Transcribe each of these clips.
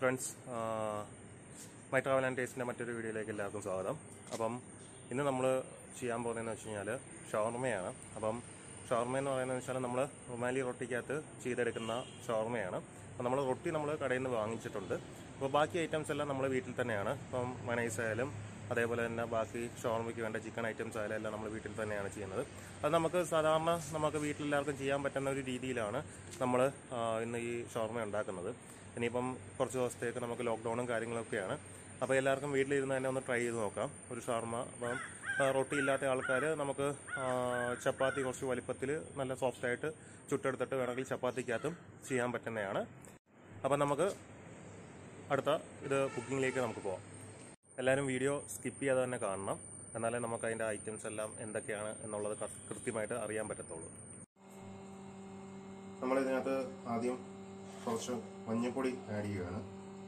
friends my travel and ടേസ്റ്റിൻ്റെ മറ്റൊരു വീഡിയോയിലേക്ക് എല്ലാവർക്കും സ്വാഗതം അപ്പം ഇന്ന് നമ്മൾ ചെയ്യാൻ പോകുന്നതെന്ന് വെച്ച് കഴിഞ്ഞാൽ ഷവർമയാണ് അപ്പം ഷവർമ എന്ന് പറയുന്നത് വെച്ചാൽ നമ്മൾ റുമാലി റൊട്ടിക്കകത്ത് ചെയ്തെടുക്കുന്ന ഷവർമയാണ് അപ്പം നമ്മൾ റൊട്ടി നമ്മൾ കടയിൽ നിന്ന് വാങ്ങിച്ചിട്ടുണ്ട് അപ്പോൾ ബാക്കി ഐറ്റംസ് എല്ലാം നമ്മൾ വീട്ടിൽ തന്നെയാണ് ഇപ്പം മനൈസ് ആയാലും അതേപോലെ തന്നെ ബാക്കി ഷവർമയ്ക്ക് വേണ്ട ചിക്കൻ ഐറ്റംസ് ആയാലും എല്ലാം നമ്മൾ വീട്ടിൽ തന്നെയാണ് ചെയ്യുന്നത് അത് നമുക്ക് സാധാരണ നമുക്ക് വീട്ടിലെല്ലാവർക്കും ചെയ്യാൻ പറ്റുന്ന ഒരു രീതിയിലാണ് നമ്മൾ ഇന്ന് ഈ ഷവർമ ഉണ്ടാക്കുന്നത് ഇനിയിപ്പം കുറച്ച് ദിവസത്തേക്ക് നമുക്ക് ലോക്ക്ഡൗണും കാര്യങ്ങളൊക്കെയാണ് അപ്പോൾ എല്ലാവർക്കും വീട്ടിലിരുന്ന് തന്നെ ഒന്ന് ട്രൈ ചെയ്ത് നോക്കാം ഒരു ഷവർമ അപ്പം ആ, റൊട്ടി ഇല്ലാത്ത ആൾക്കാർ നമുക്ക് ആ, ചപ്പാത്തി കുറച്ച് വലിപ്പത്തിൽ നല്ല സോഫ്റ്റായിട്ട് ചുട്ടെടുത്തിട്ട് വേണമെങ്കിൽ ചപ്പാത്തിക്കകത്തും ചെയ്യാൻ പറ്റുന്നതാണ് അപ്പം നമുക്ക് അടുത്ത ഇത് കുക്കിങ്ങിലേക്ക് നമുക്ക് പോവാം എല്ലാവരും വീഡിയോ സ്കിപ്പ് ചെയ്യാതെ തന്നെ കാണണം എന്നാലേ നമുക്ക് അതിൻ്റെ ഐറ്റംസ് എല്ലാം എന്തൊക്കെയാണ് എന്നുള്ളത് കൃ- കൃത്യമായിട്ട് അറിയാൻ പറ്റത്തുള്ളൂ നമ്മളിതിനകത്ത് ആദ്യം കുറച്ച് മഞ്ഞൾപ്പൊടി ആഡ് ചെയ്യുകയാണ്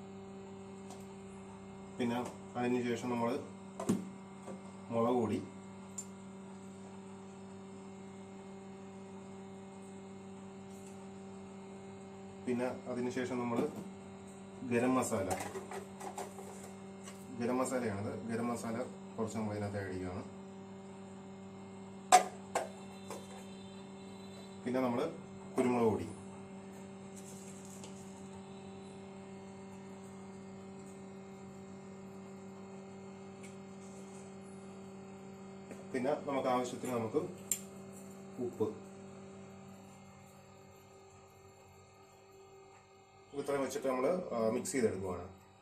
പിന്നെ അതിന് ശേഷം നമ്മൾ മുളക് പൊടി പിന്നെ അതിനുശേഷം നമ്മൾ ഗരം മസാല ഗരം മസാലയാണിത് ഗരം മസാല കുറച്ച് നമ്മൾ ഇതിനകത്ത് ആഡ് ചെയ്യുകയാണ് പിന്നെ നമ്മൾ കുരുമുളക് പൊടി പിന്നെ നമുക്ക് ആവശ്യത്തിന് നമുക്ക് ഉപ്പ് ഇത്രയും വെച്ചിട്ട് നമ്മൾ മിക്സ് ചെയ്തെടുക്കുവാണ്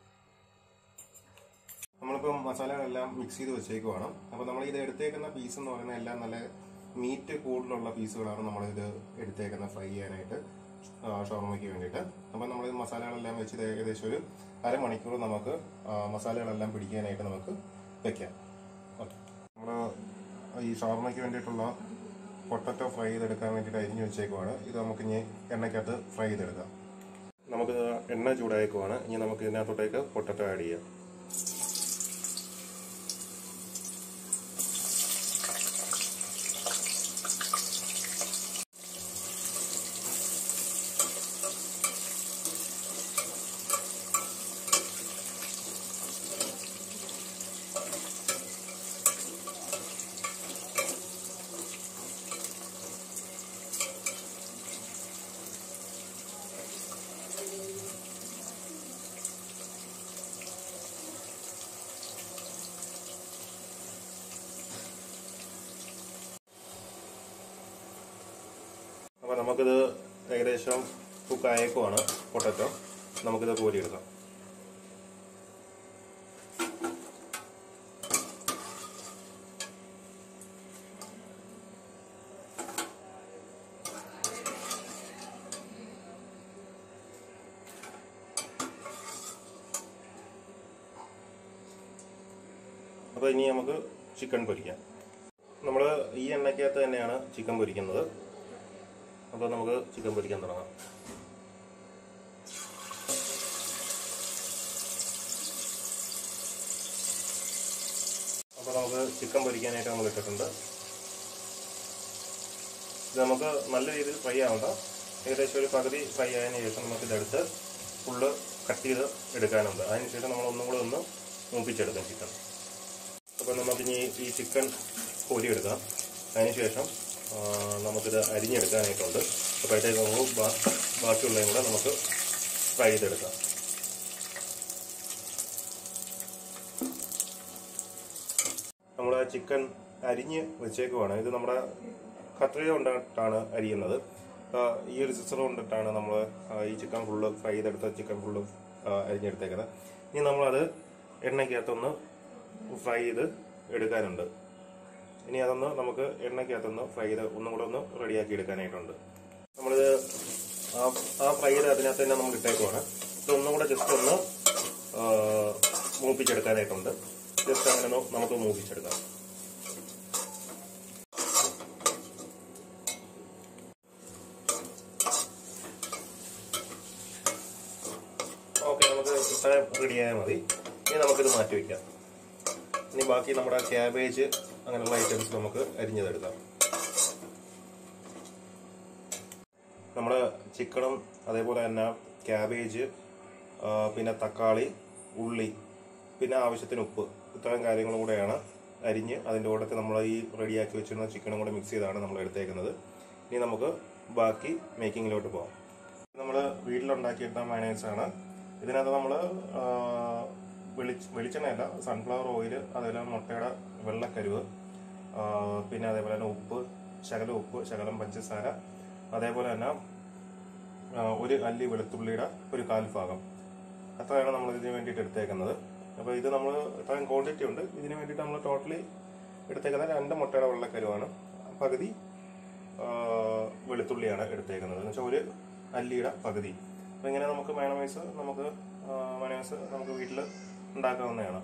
നമ്മളിപ്പം മസാലകളെല്ലാം മിക്സ് ചെയ്ത് വെച്ചേക്കുവാണ് അപ്പോൾ നമ്മൾ ഇത് എടുത്തേക്കുന്ന പീസ് എന്ന് പറയുന്നത് എല്ലാം നല്ല മീറ്റ് കൂടുതലുള്ള പീസുകളാണ് നമ്മൾ ഇത് എടുത്തേക്കുന്നത് ഫ്രൈ ചെയ്യാനായിട്ട് ആ, ഷവർമയ്ക്ക് വേണ്ടിയിട്ട് അപ്പം നമ്മൾ മസാലകളെല്ലാം വെച്ച് ഇത് ഏകദേശം ഒരു അരമണിക്കൂർ നമുക്ക് ആ, മസാലകളെല്ലാം പിടിക്കാനായിട്ട് നമുക്ക് വെക്കാം ഓക്കെ നമ്മൾ ഈ ഷവർമയ്ക്ക് വേണ്ടിയിട്ടുള്ള പൊട്ടറ്റോ ഫ്രൈ ചെയ്തെടുക്കാൻ വേണ്ടിയിട്ട് അരിഞ്ഞു വെച്ചേക്കുവാണ് ഇത് നമുക്ക് ഇനി എണ്ണയ്ക്കകത്ത് ഫ്രൈ ചെയ്തെടുക്കാം നമുക്ക് എണ്ണ ചൂടായേക്കുവാണ് ഇനി നമുക്ക് ഇതിനകത്തോട്ടേക്ക് പൊട്ടറ്റോ ആഡ് ചെയ്യാം അപ്പോൾ നമുക്കിത് ഏകദേശം കുക്കായേക്കുവാണ് പൊട്ടറ്റോ നമുക്കിത് കോരിയെടുക്കാം അപ്പോൾ ഇനി നമുക്ക് ചിക്കൻ പൊരിക്കാം നമ്മൾ ഈ എണ്ണയ്ക്കകത്ത് തന്നെയാണ് ചിക്കൻ പൊരിക്കുന്നത് അപ്പോൾ നമുക്ക് ചിക്കൻ പൊരിക്കാൻ തുടങ്ങാം അപ്പോൾ നമുക്ക് ചിക്കൻ പൊരിക്കാനായിട്ട് നമ്മൾ ഇട്ടിട്ടുണ്ട് ഇത് നമുക്ക് നല്ല രീതിയിൽ ഫ്രൈ ആവണ്ട ഏകദേശം ഒരു പകുതി ഫ്രൈ ആയതിനു ശേഷം നമുക്ക് ഇതെടുത്ത് ഫുള്ള് കട്ട് ചെയ്ത് എടുക്കാനുണ്ട് അതിനുശേഷം നമ്മൾ ഒന്നും കൂടെ ഒന്ന് മൂപ്പിച്ചെടുക്കാം ചിക്കൻ അപ്പോൾ നമുക്കിനി ഈ ചിക്കൻ കോരിയെടുക്കാം അതിനുശേഷം ആ, നമുക്കിത് അരിഞ്ഞെടുക്കാനായിട്ടുണ്ട് അപ്പോഴത്തേക്ക് നമുക്ക് ബാ- ബാക്കിയുള്ളതും കൂടെ നമുക്ക് ഫ്രൈ ചെയ്തെടുക്കാം നമ്മൾ ചിക്കൻ അരിഞ്ഞ് വെച്ചേക്കുവാണ് ഇത് നമ്മുടെ കത്രിക കൊണ്ടിട്ടാണ് അരിയുന്നത് ആ, ഈ ഒരു സിസ്റ്റർ കൊണ്ടിട്ടാണ് നമ്മൾ ഈ ചിക്കൻ ഫുള്ള് ഫ്രൈ ചെയ്തെടുത്ത ചിക്കൻ ഫുള്ള് അരിഞ്ഞെടുത്തേക്കുന്നത് ഇനി നമ്മളത് എണ്ണയ്ക്കകത്തൊന്ന് ഫ്രൈ ചെയ്ത് എടുക്കാനുണ്ട് ഇനി അതൊന്ന് നമുക്ക് എണ്ണയ്ക്കകത്തൊന്ന് ഫ്രൈ ചെയ്ത് ഒന്നും കൂടെ ഒന്ന് റെഡിയാക്കി എടുക്കാനായിട്ടുണ്ട് നമ്മളിത് ആ ആ ഫ്രൈ ചെയ്ത് അതിനകത്ത് തന്നെ നമ്മൾ ഇട്ടേക്കുവാണ് ഇത് ഒന്നും കൂടെ ജസ്റ്റ് ഒന്ന് ആ, മൂപ്പിച്ചെടുക്കാനായിട്ടുണ്ട് ജസ്റ്റ് അങ്ങനെ ഒന്ന് നമുക്ക് മൂപ്പിച്ചെടുക്കാം ഓക്കെ നമുക്ക് ഇത്രയും റെഡിയായാൽ മതി ഇനി നമുക്കിത് മാറ്റി വയ്ക്കാം ഇനി ബാക്കി നമ്മുടെ ക്യാബേജ് അങ്ങനെയുള്ള ഐറ്റംസ് നമുക്ക് അരിഞ്ഞതെടുക്കാം നമ്മുടെ ചിക്കനും അതേപോലെ തന്നെ ക്യാബേജ് ആ, പിന്നെ തക്കാളി ഉള്ളി പിന്നെ ആവശ്യത്തിന് ഉപ്പ് ഇത്രയും കാര്യങ്ങളും കൂടെയാണ് അരിഞ്ഞ് അതിൻ്റെ കൂട്ടത്തിൽ നമ്മൾ ഈ റെഡിയാക്കി വെച്ചിരുന്ന ചിക്കനും കൂടെ മിക്സ് ചെയ്താണ് നമ്മൾ എടുത്തേക്കുന്നത് ഇനി നമുക്ക് ബാക്കി മേക്കിങ്ങിലോട്ട് പോകാം നമ്മൾ വീട്ടിലുണ്ടാക്കിയിട്ട മയണൈസാണ് ഇതിനകത്ത് നമ്മൾ വെളിച്ച വെളിച്ചെണ്ണയല്ല സൺഫ്ലവർ ഓയിൽ അതേപോലെ മുട്ടയുടെ വെള്ളക്കരുവ് ആ, പിന്നെ അതേപോലെ തന്നെ ഉപ്പ് ശകലം ഉപ്പ് ശകലം പഞ്ചസാര അതേപോലെ തന്നെ ആ, ഒരു അല്ലി വെളുത്തുള്ളിയുടെ ഒരു കാൽ ഭാഗം അത്രയാണ് നമ്മൾ ഇതിന് വേണ്ടിയിട്ട് എടുത്തേക്കുന്നത് അപ്പോൾ ഇത് നമ്മൾ ഇത്രയും ക്വാണ്ടിറ്റി ഉണ്ട് ഇതിന് വേണ്ടിയിട്ട് നമ്മൾ ടോട്ടലി എടുത്തേക്കുന്നത് രണ്ട് മുട്ടയുടെ വെള്ളക്കരുവാണ് പകുതി ആ, വെളുത്തുള്ളിയാണ് എടുത്തേക്കുന്നത് എന്ന് വെച്ചാൽ ഒരു അല്ലിയുടെ പകുതി അപ്പോൾ ഇങ്ങനെ നമുക്ക് മയണമൈസ് നമുക്ക് മയണമൈസ് നമുക്ക് വീട്ടിൽ ഉണ്ടാക്കാവുന്നതാണ്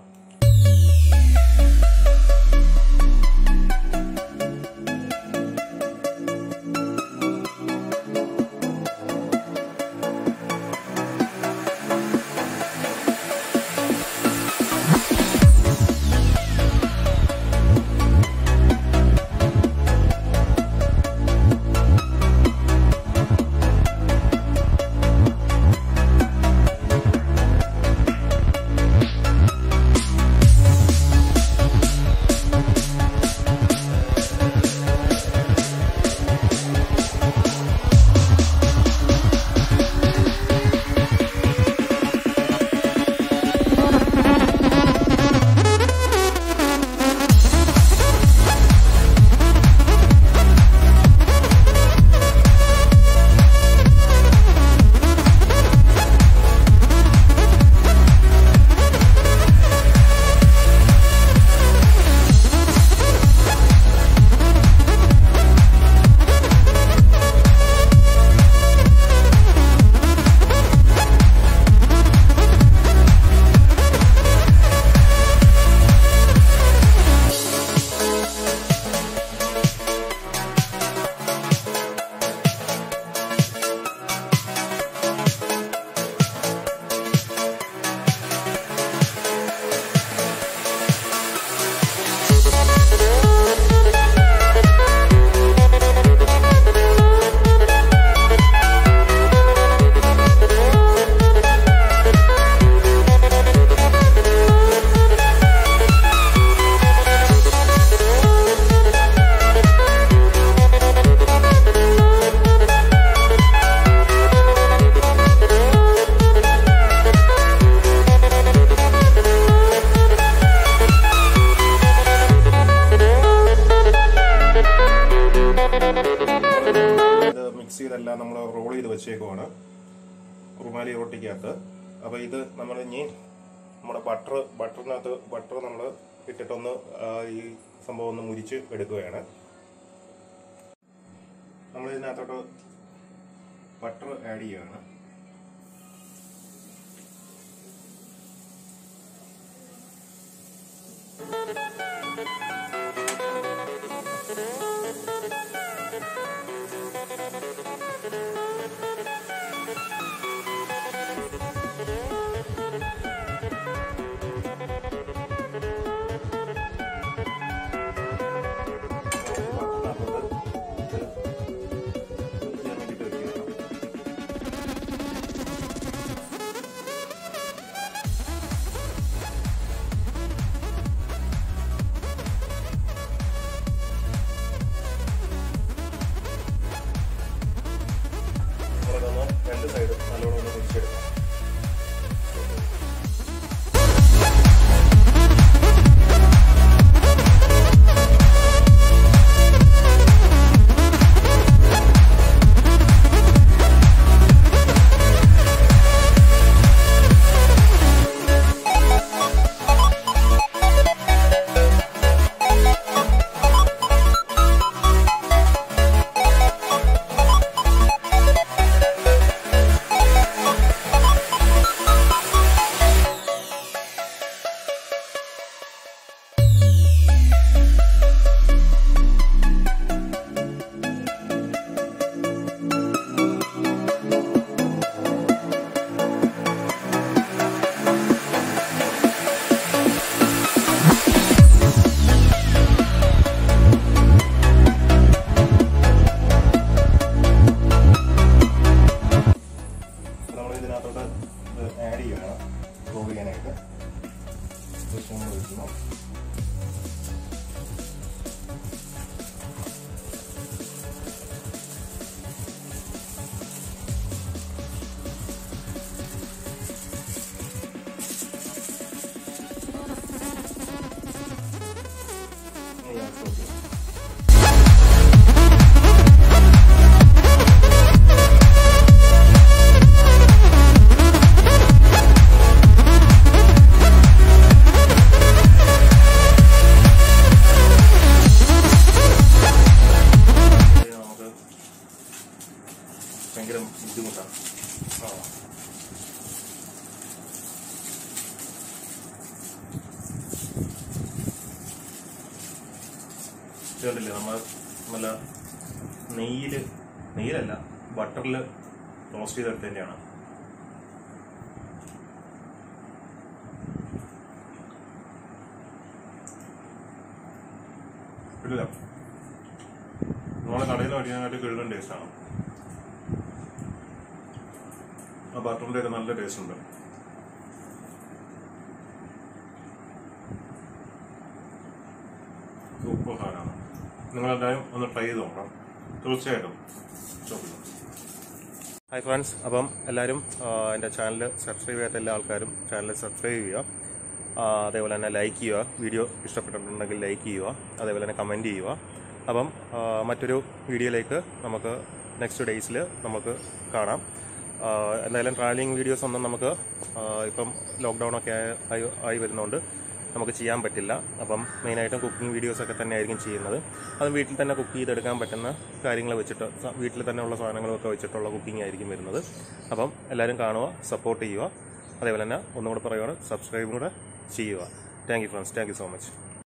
ഇത് മിക്സ് ചെയ്തെല്ലാം നമ്മൾ റോൾ ചെയ്ത് വെച്ചേക്കുവാണ് റുമാലി റൊട്ടിക്കകത്ത് അപ്പോൾ ഇത് നമ്മൾ ഇനി നമ്മുടെ ബട്ടർ ബട്ടറിനകത്ത് ബട്ടർ നമ്മൾ ഇട്ടിട്ടൊന്ന് ആ, ഈ സംഭവം ഒന്ന് മുരിച്ച് എടുക്കുകയാണ് നമ്മൾ ഇതിനകത്തോട്ട് ബട്ടർ ആഡ് ചെയ്യുകയാണ് രണ്ട് സൈഡും നല്ലോണം ഒന്ന് മുരിച്ചെടുക്കാം ഭയങ്കര ബുദ്ധിമുട്ടാണ് ആ ഇത് കണ്ടില്ലേ നമ്മൾ നല്ല നെയ്യിൽ നെയ്യിലല്ല ബട്ടറിൽ റോസ്റ്റ് ചെയ്തെടുത്ത് തന്നെയാണ് ഇല്ല നമ്മളെ കടയിൽ നിന്ന് മേടിക്കാനായിട്ട് കിഴുകൻ ടേസ്റ്റാണ് ആ ബട്ടറിൻ്റെ ഒക്കെ നല്ല ടേസ്റ്റ് ഉണ്ട് സൂപ്പർ സാധനമാണ് നിങ്ങളെല്ലാവരും ഒന്ന് ട്രൈ ചെയ്ത് നോക്കണം തീർച്ചയായിട്ടും ചോദിക്കും ഹായ് ഫ്രണ്ട്സ് അപ്പം എല്ലാവരും ആ, എൻ്റെ ചാനൽ സബ്സ്ക്രൈബ് ചെയ്യാത്ത എല്ലാ ആൾക്കാരും ചാനൽ സബ്സ്ക്രൈബ് ചെയ്യുക ആ, അതേപോലെ തന്നെ ലൈക്ക് ചെയ്യുക വീഡിയോ ഇഷ്ടപ്പെട്ടിട്ടുണ്ടെങ്കിൽ ലൈക്ക് ചെയ്യുക അതേപോലെ തന്നെ കമൻറ്റ് ചെയ്യുക അപ്പം ആ, മറ്റൊരു വീഡിയോയിലേക്ക് നമുക്ക് നെക്സ്റ്റ് ഡേയ്സിൽ നമുക്ക് കാണാം ആ, എന്തായാലും ട്രാവലിംഗ് വീഡിയോസ് ഒന്നും നമുക്ക് ആ, ഇപ്പം ലോക്ക്ഡൗൺ ഒക്കെ ആയി ആയി വരുന്നതുകൊണ്ട് നമുക്ക് ചെയ്യാൻ പറ്റില്ല അപ്പം മെയിനായിട്ടും കുക്കിംഗ് വീഡിയോസൊക്കെ തന്നെ ആയിരിക്കും ചെയ്യുന്നത് അത് വീട്ടിൽ തന്നെ കുക്ക് ചെയ്തെടുക്കാൻ പറ്റുന്ന കാര്യങ്ങൾ വെച്ചിട്ട് സ- വീട്ടിൽ തന്നെ ഉള്ള സാധനങ്ങളൊക്കെ വെച്ചിട്ടുള്ള കുക്കിംഗ് ആയിരിക്കും വരുന്നത് അപ്പം എല്ലാവരും കാണുക സപ്പോർട്ട് ചെയ്യുക അതേപോലെ തന്നെ ഒന്നുകൂടെ പറയുകയാണ് സബ്സ്ക്രൈബും കൂടെ ചെയ്യുക thank you friends thank you so much